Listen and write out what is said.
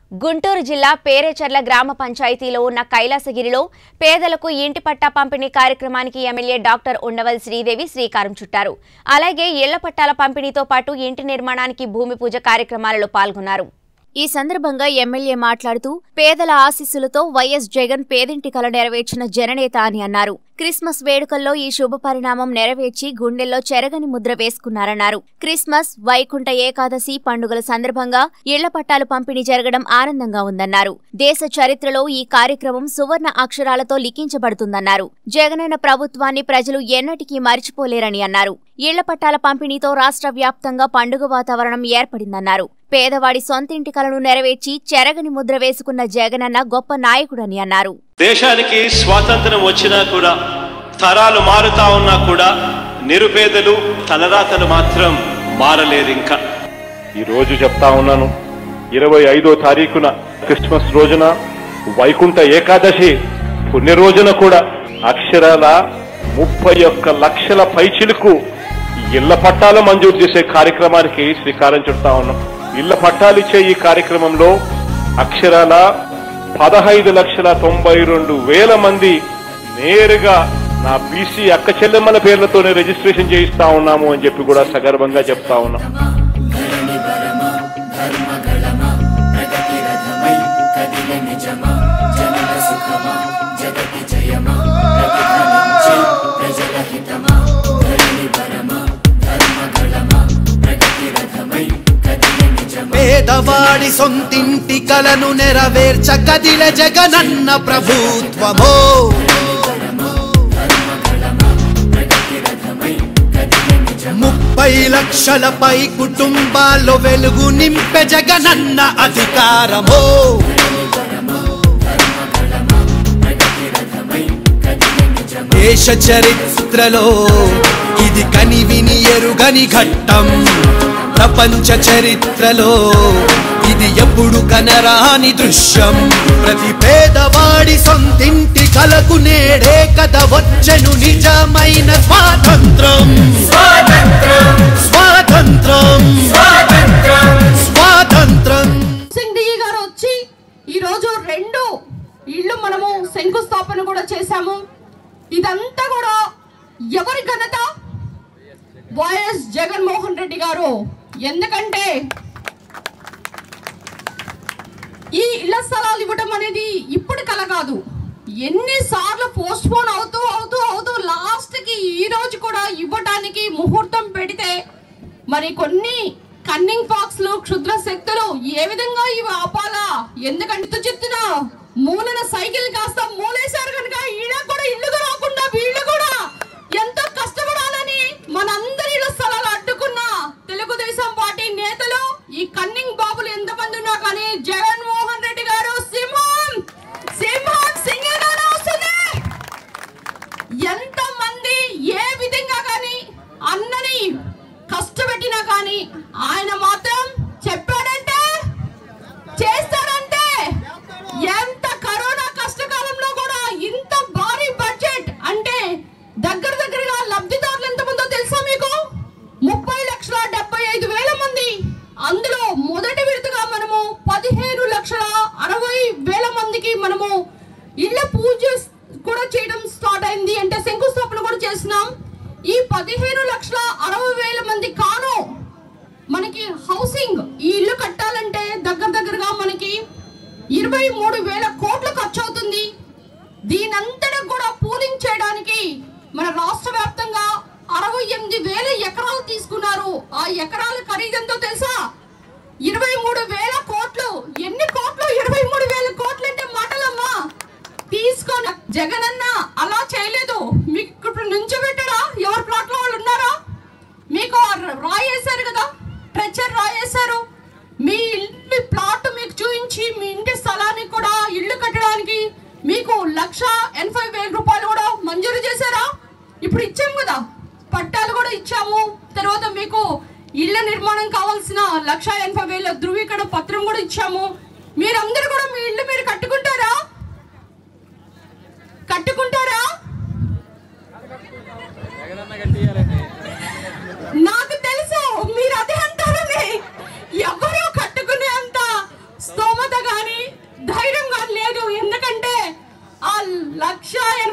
గుంటూరు జిల్లా పేరేచర్ల గ్రామ పంచాయతీలో ఉన్న కైలాసగిరిలో పేదలకు ఇంటి పట్టా పంపిణీ కార్యక్రమానికి ఎమ్మెల్యే డాక్టర్ ఉండవల్ శ్రీదేవి శ్రీకారం చుట్టారు అలాగే ఇళ్ల పట్టాల పంపిణీతో పాటు ఇంటి నిర్మాణానికి భూమి పూజ కార్యక్రమాలలో పాల్గొన్నారు ఈ సందర్భంగా ఎమ్మెల్యే మాట్లాడుతూ పేదల ఆశీస్సులతో వైఎస్ జగన్ పేదింటి కల నెరవేర్చిన జననేత అని అన్నారు క్రిస్మస్ వేడుకల్లో ఈ శుభ పరిణామం నెరవేర్చి గుండెల్లో చెరగని ముద్ర వేసుకున్నారన్నారు క్రిస్మస్ వైకుంఠ ఏకాదశి పండుగల సందర్భంగా ఇళ్ల పట్టాలు పంపిణీ జరగడం ఆనందంగా ఉందన్నారు దేశ చరిత్రలో ఈ కార్యక్రమం సువర్ణ అక్షరాలతో లిఖించబడుతుందన్నారు జగనన్న ప్రభుత్వాన్ని ప్రజలు ఎన్నటికీ మరిచిపోలేరని అన్నారు ఇళ్ల పట్టాల పంపిణీతో రాష్ట్ర వ్యాప్తంగా పండుగ వాతావరణం ఏర్పడిందన్నారు పేదవాడి సొంతింటి కలను నెరవేర్చి చెరగని ముద్ర వేసుకున్న జగనన్న గొప్ప నాయకుడని అన్నారు దేశానికి స్వాతంత్రం వచ్చినా కూడా తరాలు మారుతా ఉన్నా కూడా నిరుపేదలు తలరాతలు మాత్రం మారలేదు ఇంకా ఈ రోజు చెప్తా ఉన్నాను ఇరవై ఐదో తారీఖున క్రిస్మస్ రోజున వైకుంఠ ఏకాదశి పుణ్య రోజున కూడా అక్షరాల ముప్పై ఒక్క లక్షల పైచిలకు ఇళ్ల పట్టాలు మంజూరు చేసే కార్యక్రమానికి శ్రీకారం చుడతా ఉన్నాం ఇళ్ల పట్టాలు ఇచ్చే ఈ కార్యక్రమంలో అక్షరాల పదహైదు లక్షల తొంభై రెండు వేల మంది నేరుగా నా బీసీ అక్క చెల్లెమ్మల పేర్లతోనే రిజిస్ట్రేషన్ చేయిస్తా ఉన్నాము అని చెప్పి కూడా సగర్వంగా చెప్తా ఉన్నాం పేదవాడి సొంతింటి కలను నెరవేర్చ కదిల జగనన్న ప్రభుత్వమో ముప్పై లక్షలపై కుటుంబాల్లో వెలుగు నింపె జగనన్న అధికారమో దేశ చరిత్రలో ఇది కనివిని ఎరుగని ఘట్టం ప్రపంచ చరిత్రలో ఇది ఎప్పుడు కనరాని దృశ్యం ప్రతి పేదవాడి సొంతింటి కలకు నేడే కథ వచ్చెను నిజమైన స్వాతంత్రం స్వాతంత్రం స్వాతంత్రం సింగ్ డిఈ గారు వచ్చి ఈ రోజు రెండు ఇళ్ళు మనము శంకుస్థాపన కూడా చేశాము ఇదంతా కూడా ఎవరి ఘనత వైఎస్ జగన్మోహన్ రెడ్డి గారు ఎందుకంటే ఈ ఇళ్ల స్థలాలు ఇవ్వడం అనేది ఇప్పుడు కల కాదు ఎన్నిసార్లు పోస్ట్ పోన్ అవుతూ అవుతూ అవుతూ లాస్ట్ కి ఈ రోజు కూడా ఇవ్వడానికి ముహూర్తం పెడితే మరి కొన్ని కన్నింగ్ ఫాక్స్లు క్షుద్ర శక్తులు ఏ విధంగా ఇవి ఆపాలా ఎందుకంటే చెప్తున్న మూలన సైకిల్ కాస్త మూలేశారు కనుక ఈడ కూడా ఇల్లు రాకుండా వీళ్ళు కూడా ఎంతో కష్టపడాలని మనందరి ఇళ్ల స్థలాలు అడ్డుకున్న తెలుగుదేశం పార్టీ నేతలు ఈ కన్నింగ్ బాబులు ఎంతమంది ఉన్నా కానీ జగన్మోహన్ రెడ్డి గారు సింహం సింహం సింగగానే వస్తుంది ఎంత మంది ఏ విధంగా కానీ అన్నని కష్టపెట్టినా కానీ ఆయన మాత్రం చెప్పాడంటే చేస్తాడంటే ఎంత కరోనా కష్టకాలంలో కూడా ఇంత భారీ బడ్జెట్ అంటే దగ్గర దగ్గరగా లబ్ధిదారులు ఎంతమందో తెలుసా మీకు ముప్పై లక్షల డెబ్బై ఐదు వేల మంది అందులో మొదటి విడతగా మనము పదిహేను లక్షల అరవై వేల మందికి మనము ఇళ్ల పూజ కూడా చేయడం స్టార్ట్ అయింది అంటే శంకుస్థాపన కూడా చేసినాం ఈ పదిహేను లక్షల అరవై వేల మంది కాను మనకి హౌసింగ్ ఈ ఇల్లు కట్టాలంటే దగ్గర దగ్గరగా మనకి ఇరవై మూడు వేల కోట్లు ఖర్చు అవుతుంది దీనంతటా కూడా పూలింగ్ చేయడానికి మన రాష్ట్ర వ్యాప్తంగా అరవై ఎనిమిది వేల ఎకరాలు తీసుకున్నారు ఆ ఎకరాల ఖరీదెంతో తెలుసా ఇరవై మూడు వేల కోట్లు ఎన్ని కోట్లు ఇరవై మూడు వేల కోట్లు అంటే మాటలమ్మా తీసుకొని జగనన్న అలా చేయలేదు మీకు ఇప్పుడు నుంచోబెట్టారా ఎవరి ప్లాట్ లో వాళ్ళు ఉన్నారా మీకు ఆ రాయి వేశారు కదా ట్రెచర్ రాయి వేశారు మీ ఇల్లు ప్లాట్ మీకు చూపించి మీ ఇంటి స్థలానికి కూడా ఇల్లు కట్టడానికి మీకు లక్ష ఎనభై వేల రూపాయలు కూడా మంజూరు చేశారా ఇప్పుడు ఇచ్చాము కదా పట్టాలు కూడా ఇచ్చాము తర్వాత మీకు ఇళ్ల నిర్మాణం కావాల్సిన లక్ష ఎనభై వేల ధృవీకరణ పత్రం కూడా ఇచ్చాము మీరందరూ కూడా మీ ఇల్లు మీరు కట్టుకుంటారా కట్టుకుంటారా నాకు తెలుసు మీరు అదే అంటారని ఎవరో కట్టుకునే అంత స్తోమత కానీ ధైర్యం కానీ లేదు ఎందుకంటే ఆ లక్ష